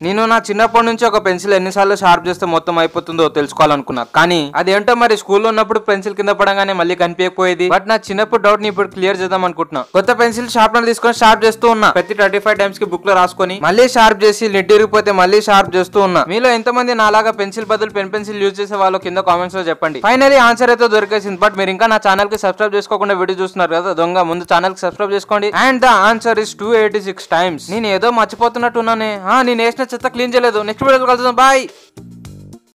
నేను నా చిన్నప్పటి నుంచి ఒక పెన్సిల్ ఎన్నిసార్లు షార్ప్ చేస్తే మొత్తం అయిపోతుందో తెలుసుకోవాలనుకున్నా కానీ అదేంటో మరి స్కూల్లో ఉన్నప్పుడు పెన్సిల్ కింద పడగానే మళ్ళీ కనిపించకపోయేది బట్ నా చిన్నప్పుడు డౌట్ ని ఇప్పుడు క్లియర్ చేద్దాం అనుకుంటున్నా కొత్త పెన్సిల్ షార్ప్నర్ తీసుకొని షార్ప్ చేస్తూ ఉన్నా ప్రతి థర్టీ ఫైవ్ టైమ్స్ కి బుక్ లో రాసుకొని మళ్ళీ షార్ప్ చేసి లిడ్ ఇరిగిపోతే మళ్ళీ షార్ప్ చేస్తూ ఉన్నా మీలో ఎంతమంది నాలాగా పెన్సిల్ బదులు పెన్ పెన్సిల్ యూజ్ చేసే వాళ్ళు కింద కామెంట్స్ లో చెప్పండి ఫైనలీ ఆన్సర్ అయితే దొరికేసింది బట్ మీరు ఇంకా నా ఛానల్ కి సబ్స్క్రైబ్ చేసుకోకుండా వీడియో చూస్తున్నారు కదా దొంగ ముందు ఛానల్ కి సబ్స్క్రైబ్ చేసుకోండి and the answer is two eighty six times నేను ఏదో మర్చిపోతున్నట్టున్నానే ఆ, నేను వేసిన చెత్త క్లీన్ చేయలేదు నెక్స్ట్ వీడియో కలుద్దాం బాయ్